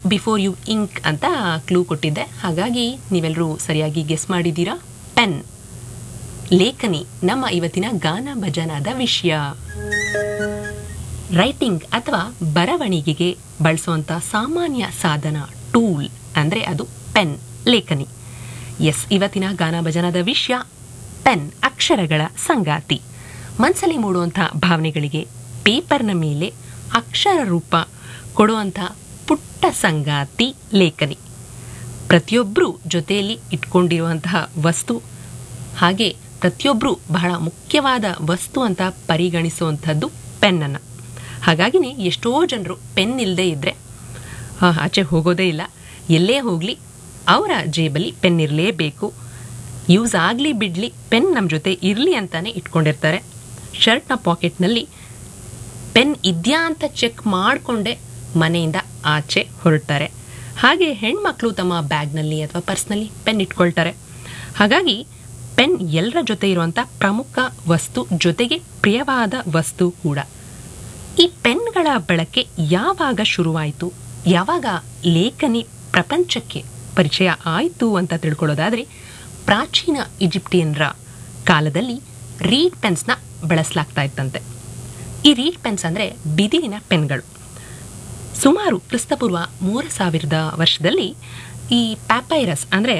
before you ink ಅಂತ clue ಕೊಟ್ಟಿದ್ದೆ ಹಾಗಾಗಿ ನೀವೆಲ್ಲರೂ ಸರಿಯಾಗಿ ಗೆಸ್ ಮಾಡಿದ್ದೀರಾ ಪೆನ್ ಲೇಖನಿ ನಮ್ಮ ಇವತ್ತಿನ ಗಾನ ಭಜನಾದ ವಿಷಯ ರೈಟಿಂಗ್ ಅಥವಾ ಬರವಣಿಗೆಗೆ ಬಳಸುವಂಥ ಸಾಮಾನ್ಯ ಸಾಧನ ಟೂಲ್ ಅಂದರೆ ಅದು ಪೆನ್ ಲೇಖನಿ ಎಸ್ ಇವತ್ತಿನ ಗಾನ ಭಜನದ ವಿಷಯ ಪೆನ್ ಅಕ್ಷರಗಳ ಸಂಗಾತಿ ಮನಸ್ಸಲ್ಲಿ ಮೂಡುವಂಥ ಭಾವನೆಗಳಿಗೆ ಪೇಪರ್ನ ಮೇಲೆ ಅಕ್ಷರ ರೂಪ ಕೊಡುವಂಥ ಪುಟ್ಟ ಸಂಗಾತಿ ಲೇಖನಿ ಪ್ರತಿಯೊಬ್ಬರು ಜೊತೆಯಲ್ಲಿ ಇಟ್ಕೊಂಡಿರುವಂತಹ ವಸ್ತು ಹಾಗೆ ಪ್ರತಿಯೊಬ್ಬರು ಬಹಳ ಮುಖ್ಯವಾದ ವಸ್ತು ಅಂತ ಪರಿಗಣಿಸುವಂಥದ್ದು ಪೆನ್ನನ್ನು ಹಾಗಾಗಿನೇ ಎಷ್ಟೋ ಜನರು ಪೆನ್ ಇಲ್ಲದೆ ಇದ್ದರೆ ಆಚೆ ಹೋಗೋದೇ ಇಲ್ಲ ಎಲ್ಲೇ ಹೋಗಲಿ ಅವರ ಜೇಬಲ್ಲಿ ಪೆನ್ ಇರಲೇಬೇಕು ಯೂಸ್ ಆಗಲಿ ಬಿಡಲಿ ಪೆನ್ ನಮ್ಮ ಜೊತೆ ಇರಲಿ ಅಂತಾನೆ ಇಟ್ಕೊಂಡಿರ್ತಾರೆ ಶರ್ಟ್ನ ಪಾಕೆಟ್ನಲ್ಲಿ ಪೆನ್ ಇದೆಯಾ ಅಂತ ಚೆಕ್ ಮಾಡಿಕೊಂಡೇ ಮನೆಯಿಂದ ಆಚೆ ಹೊರಡ್ತಾರೆ ಹಾಗೆ ಹೆಣ್ಮಕ್ಳು ತಮ್ಮ ಬ್ಯಾಗ್ನಲ್ಲಿ ಅಥವಾ ಪರ್ಸ್ನಲ್ಲಿ ಪೆನ್ ಇಟ್ಕೊಳ್ತಾರೆ ಹಾಗಾಗಿ ಪೆನ್ ಎಲ್ಲರ ಜೊತೆ ಇರುವಂಥ ಪ್ರಮುಖ ವಸ್ತು ಜೊತೆಗೆ ಪ್ರಿಯವಾದ ವಸ್ತು ಕೂಡ ಈ ಪೆನ್ಗಳ ಬಳಕೆ ಯಾವಾಗ ಶುರುವಾಯಿತು ಯಾವಾಗ ಲೇಖನಿ ಪ್ರಪಂಚಕ್ಕೆ ಪರಿಚಯ ಆಯಿತು ಅಂತ ತಿಳ್ಕೊಳ್ಳೋದಾದರೆ ಪ್ರಾಚೀನ ಈಜಿಪ್ಟಿಯನ್ರ ಕಾಲದಲ್ಲಿ ರೀಡ್ ಪೆನ್ಸ್ನ ಬಳಸಲಾಗ್ತಾ ಇತ್ತಂತೆ ಈ ರೀಡ್ ಪೆನ್ಸ್ ಅಂದರೆ ಬಿದಿರಿನ ಪೆನ್ಗಳು ಸುಮಾರು ಕ್ರಿಸ್ತಪೂರ್ವ ಮೂರು ಸಾವಿರದ ವರ್ಷದಲ್ಲಿ ಈ ಪ್ಯಾಪೈರಸ್ ಅಂದರೆ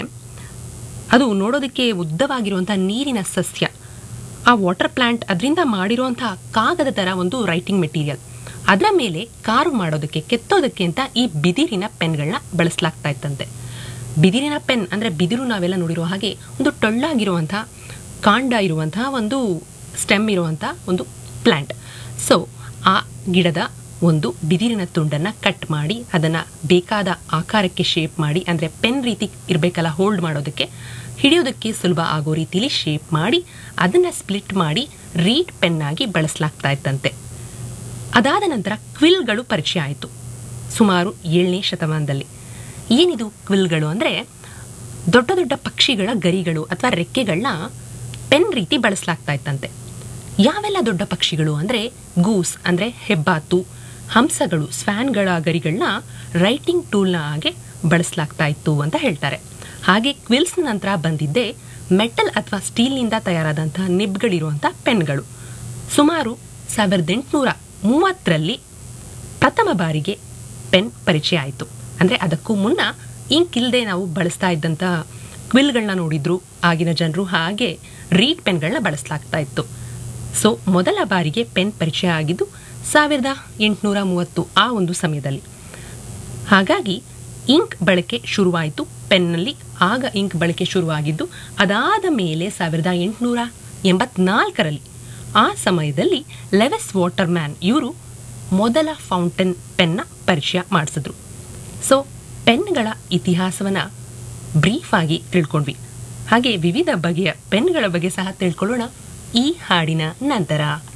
ಅದು ನೋಡೋದಕ್ಕೆ ಉದ್ದವಾಗಿರುವಂಥ ನೀರಿನ ಸಸ್ಯ ಆ ವಾಟರ್ ಪ್ಲಾಂಟ್ ಅದರಿಂದ ಮಾಡಿರುವಂಥ ಕಾಗದ ಥರ ಒಂದು ರೈಟಿಂಗ್ ಮೆಟೀರಿಯಲ್ ಅದರ ಮೇಲೆ ಕಾರು ಮಾಡೋದಕ್ಕೆ ಕೆತ್ತೋದಕ್ಕೆ ಅಂತ ಈ ಬಿದಿರಿನ ಪೆನ್ಗಳನ್ನ ಬಳಸಲಾಗ್ತಾ ಇತ್ತಂತೆ ಬಿದಿರಿನ ಪೆನ್ ಅಂದರೆ ಬಿದಿರು ನಾವೆಲ್ಲ ನೋಡಿರೋ ಹಾಗೆ ಒಂದು ಟೊಳ್ಳಾಗಿರುವಂಥ ಕಾಂಡ ಇರುವಂತಹ ಒಂದು ಸ್ಟೆಮ್ ಇರುವಂಥ ಒಂದು ಪ್ಲ್ಯಾಂಟ್ ಸೊ ಆ ಗಿಡದ ಒಂದು ಬಿದಿರಿನ ತುಂಡನ್ನು ಕಟ್ ಮಾಡಿ ಅದನ್ನು ಬೇಕಾದ ಆಕಾರಕ್ಕೆ ಶೇಪ್ ಮಾಡಿ ಅಂದರೆ ಪೆನ್ ರೀತಿ ಇರಬೇಕಲ್ಲ ಹೋಲ್ಡ್ ಮಾಡೋದಕ್ಕೆ ಹಿಡಿಯೋದಕ್ಕೆ ಸುಲಭ ಆಗೋ ರೀತಿಲಿ ಶೇಪ್ ಮಾಡಿ ಅದನ್ನು ಸ್ಪ್ಲಿಟ್ ಮಾಡಿ ರೀಡ್ ಪೆನ್ ಆಗಿ ಬಳಸಲಾಗ್ತಾ ಇತ್ತಂತೆ ಅದಾದ ನಂತರ ಕ್ವಿಲ್ಗಳು ಪರಿಚಯ ಆಯಿತು ಸುಮಾರು ಏಳನೇ ಶತಮಾನದಲ್ಲಿ ಏನಿದು ಕ್ವಿಲ್ಗಳು ಅಂದರೆ ದೊಡ್ಡ ದೊಡ್ಡ ಪಕ್ಷಿಗಳ ಗರಿಗಳು ಅಥವಾ ರೆಕ್ಕೆಗಳನ್ನ ಪೆನ್ ರೀತಿ ಬಳಸಲಾಗ್ತಾ ಇತ್ತಂತೆ ಯಾವೆಲ್ಲ ದೊಡ್ಡ ಪಕ್ಷಿಗಳು ಅಂದರೆ ಗೂಸ್ ಅಂದರೆ ಹೆಬ್ಬಾತು ಹಂಸಗಳು ಸ್ವ್ಯಾನ್ಗಳ ಗರಿಗಳನ್ನ ರೈಟಿಂಗ್ ಟೂಲ್ನ ಹಾಗೆ ಬಳಸಲಾಗ್ತಾ ಇತ್ತು ಅಂತ ಹೇಳ್ತಾರೆ ಹಾಗೆ ಕ್ವಿಲ್ಸ್ ನಂತರ ಬಂದಿದ್ದೇ ಮೆಟಲ್ ಅಥವಾ ಸ್ಟೀಲ್ನಿಂದ ತಯಾರಾದಂತಹ ನಿಬ್ಗಳಿರುವಂಥ ಪೆನ್ಗಳು ಸುಮಾರು ಸಾವಿರದ ಎಂಟುನೂರ ಮೂವತ್ತರಲ್ಲಿ ಪ್ರಥಮ ಬಾರಿಗೆ ಪೆನ್ ಪರಿಚಯ ಆಯಿತು ಅಂದರೆ ಅದಕ್ಕೂ ಮುನ್ನ ಇಂಕ್ ಇಲ್ಲದೆ ನಾವು ಬಳಸ್ತಾ ಇದ್ದಂಥ ಕ್ವಿಲ್ಗಳನ್ನ ನೋಡಿದ್ರು ಆಗಿನ ಜನರು ಹಾಗೆ ರೀಡ್ ಪೆನ್ಗಳನ್ನ ಬಳಸಲಾಗ್ತಾ ಇತ್ತು ಸೊ ಮೊದಲ ಬಾರಿಗೆ ಪೆನ್ ಪರಿಚಯ ಆಗಿದ್ದು ಸಾವಿರದ ಎಂಟುನೂರ ಮೂವತ್ತು ಆ ಒಂದು ಸಮಯದಲ್ಲಿ ಹಾಗಾಗಿ ಇಂಕ್ ಬಳಕೆ ಶುರುವಾಯಿತು ಪೆನ್ನಲ್ಲಿ ಆಗ ಇಂಕ್ ಬಳಕೆ ಶುರುವಾಗಿದ್ದು ಅದಾದ ಮೇಲೆ ಸಾವಿರದ ಎಂಟುನೂರ ಎಂಬತ್ನಾಲ್ಕರಲ್ಲಿ ಆ ಸಮಯದಲ್ಲಿ ಲೆವೆಸ್ ವಾಟರ್ ಮ್ಯಾನ್ ಇವರು ಮೊದಲ ಫೌಂಟೇನ್ ಪೆನ್ನ ಪರಿಚಯ ಮಾಡಿಸಿದ್ರು ಸೊ ಪೆನ್ಗಳ ಇತಿಹಾಸವನ್ನು ಬ್ರೀಫ್ ಆಗಿ ತಿಳ್ಕೊಂಡ್ವಿ ಹಾಗೆ ವಿವಿಧ ಬಗೆಯ ಪೆನ್ಗಳ ಬಗ್ಗೆ ಸಹ ತಿಳ್ಕೊಳ್ಳೋಣ ಈ ಹಾಡಿನ ನಂತರ